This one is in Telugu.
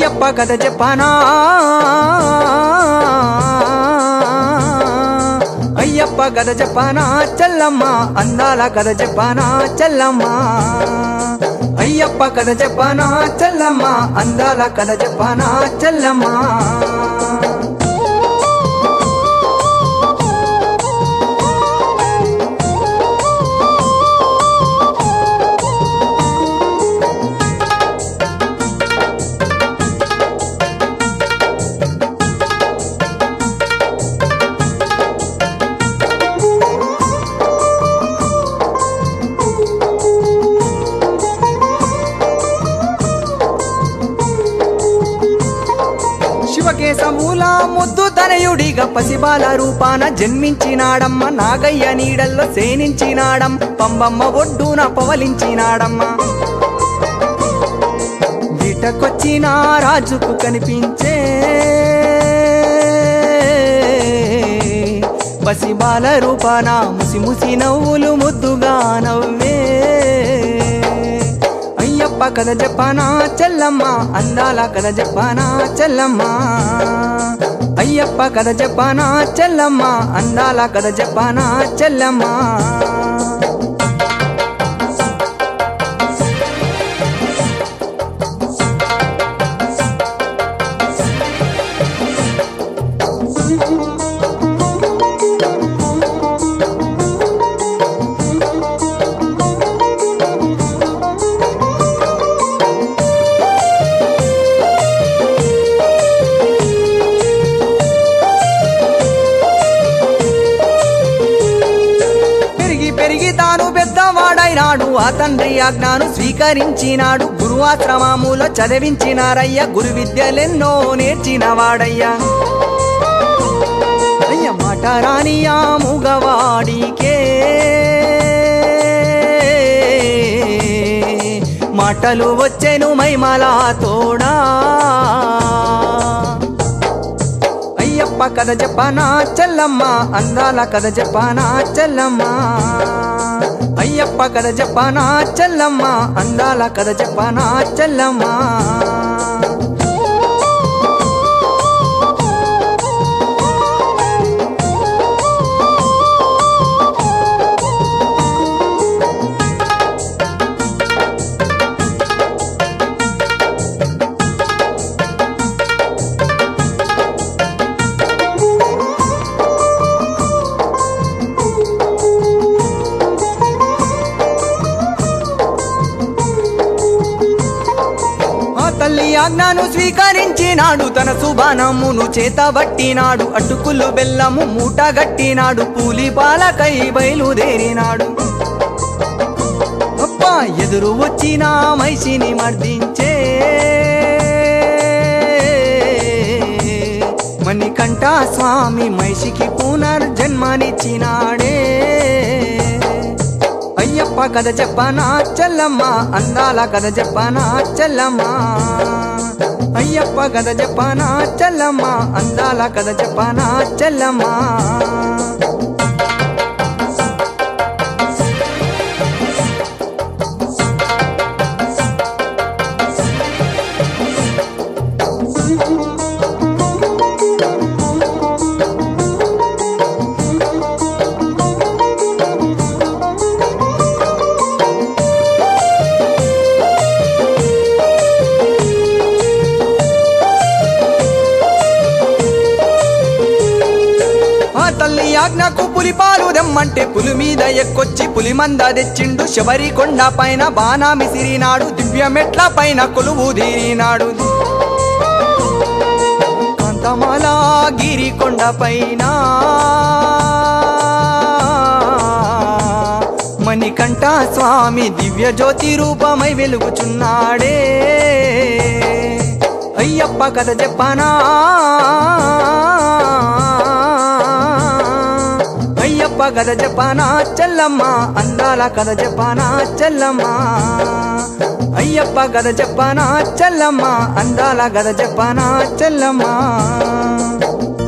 అయ్యప్ప కథ చెప్పనా అయ్యప్ప కథ చెప్పనా చెల్లమ్మ అందాల కథ చెప్పనా చెల్లమ్మ అయ్యప్ప కథ చెప్పనా చెల్లమ్మ అందాల కథ చెప్పనా చెల్లమ్మ శివకేశమూల ముద్దు తనయుడిగా పసిబాల రూపాన జన్మించినాడమ్మ నాగయ్య నీడల్లో సేనించినాడం పంబమ్మ ఒడ్డున పవలించినాడమ్మ గిటకొచ్చిన రాజుకు కనిపించే పసిబాల రూపాన ముసి ముసి నవ్వులు ముద్దుగా నవ్వే అయ్యప్ప కథ చెప్పనా చెల్లమ్మ అందాల కథ చెప్పనా చెల్లమ్మ అయ్యప్ప కథ చెప్పనా చెల్లమ్మ అందాల కథ చెప్పనా చెల్లమ్మ పెరిగి పెరిగి తాను పెద్దవాడైనాడు ఆ తండ్రి ఆజ్ఞాను స్వీకరించినాడు గురువాశ్రమములో చదివించినారయ్య గురు విద్యలెన్నో నేర్చినవాడయ్యా అయ్య మాట రాని ఆ మూగవాడికే మాటలు వచ్చెను మైమలా తోడా అయ్యప్ప కథ చెప్పనా చెల్లమ్మ అందాల కథ చెప్పనా చెల్లమ్మ అయ్యప్ప కథ చెప్పనా చెల్లమ్మ అందాల కథ చెప్పనా చెల్లమ్మ ఆ తల్లి ఆజ్ఞను స్వీకరించినాడు తన సుబానమును చేతబట్టినాడు అటుకులు బెల్లము మూట గట్టినాడు పూలి పాలకై బయలుదేరినాడు అప్ప ఎదురు వచ్చిన మైసిని మర్దించే మణికంఠ స్వామి మైషికి పునర్జన్మనిచ్చినాడే అయ్యప్ప కథ చెప్పనా చెల్లమ్మ అందాల కథ చెప్పనా చెల్లమ్మ అయ్యప్ప కథ చెప్పనా చెల్లమ్మ అందాల కథ చెప్పనా చెల్లమ్మ ఆ తల్లి ఆజ్ఞకు పులి పాలు దెమ్మంటే పులి మీద ఎక్కొచ్చి పులి మంద తెచ్చిండు శబరి కొండ పైన బాణా మిసిరినాడు దివ్య మెట్ల పైన కొలువు తీరినాడు కాంతమాల గిరి కొండ పైన మణికంఠ స్వామి దివ్య జ్యోతి రూపమై వెలుగుచున్నాడే అయ్యప్ప కథ చెప్పనా అయ్యప్ప కథ చెప్పనా చెల్లమ్మ అందాల కథ చెప్పనా చెల్లమ్మ అయ్యప్ప కథ చెప్పనా చెల్లమ్మ అందాల కథ చెప్పనా చెల్లమ్మ